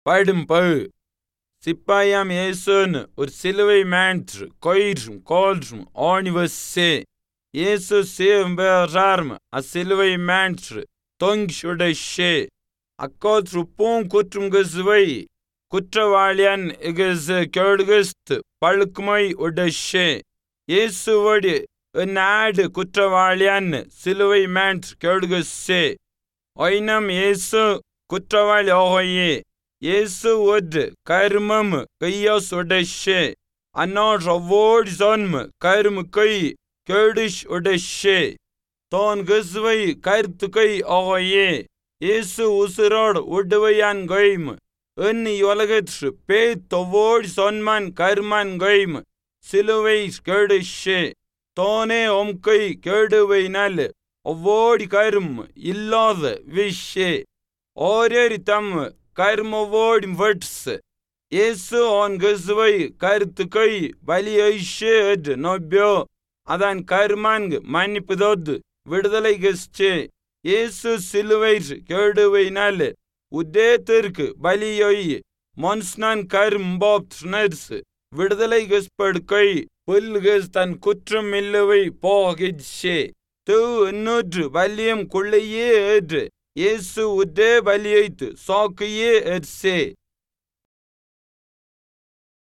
படும்பு சிப்பாயாம் இயேசுன்னு ஒரு சிலுவை மேன்று கொயிற்றும் கோல்ற்றும் ஆணிவசே இயேசு சேவம்பேறார்ம அச்சிலுவை மேன்று தொங்கிஷுடஷே அக்கோத்ரு பூங் குற்றும் கசுவை குற்றவாளியன் இகசு கெடுகஸ்து பழுக்குமை உடஷே இயேசுவடி நாடு குற்றவாளியன் சிலுவை மேன்று கெடுகசே ஒய்னம் இயேசு குற்றவாளி ஓகையே இயேசு ஒட் கருமம் கையாஸ் உடஷே அன்னோட் அவோட் சொன்ம கரும கை கேடிஷ் உடஷே தோன் கசுவை கருத்து கை ஓகையே இயேசு உசுரோடு உடுவையான் கைம் எண்ணி உலகற்று பே தொவோடு சொன்மான் கருமான் கைம் சிலுவை கேடுஷே தோனே ஒம் கை கேடுவை நல் ஒவ்வோடி கரும் இல்லாத விஷே ஓரேரி தம் கர்மவோடி வட்ஸ் இயேசு ஓன் கசுவை கருத்து கை பலியைஷே எட் நொப்யோ அதான் கருமான்கு மன்னிப்புதொத்து விடுதலை கஸ்டே இயேசு சிலுவை கேடுவைனால் உத்தேத்திற்கு பலியொய் மொன்ஸ்னான் கரும்பாப்ஸ் விடுதலை கஸ்படுக்கை புல்கஸ் தன் குற்றம் இல்லவை போகிச்சே தூ இன்னொன்று பலியம் கொள்ளையே ஏற்று இயேசு உத்தே பலியைத்து சாக்கையே எர்சே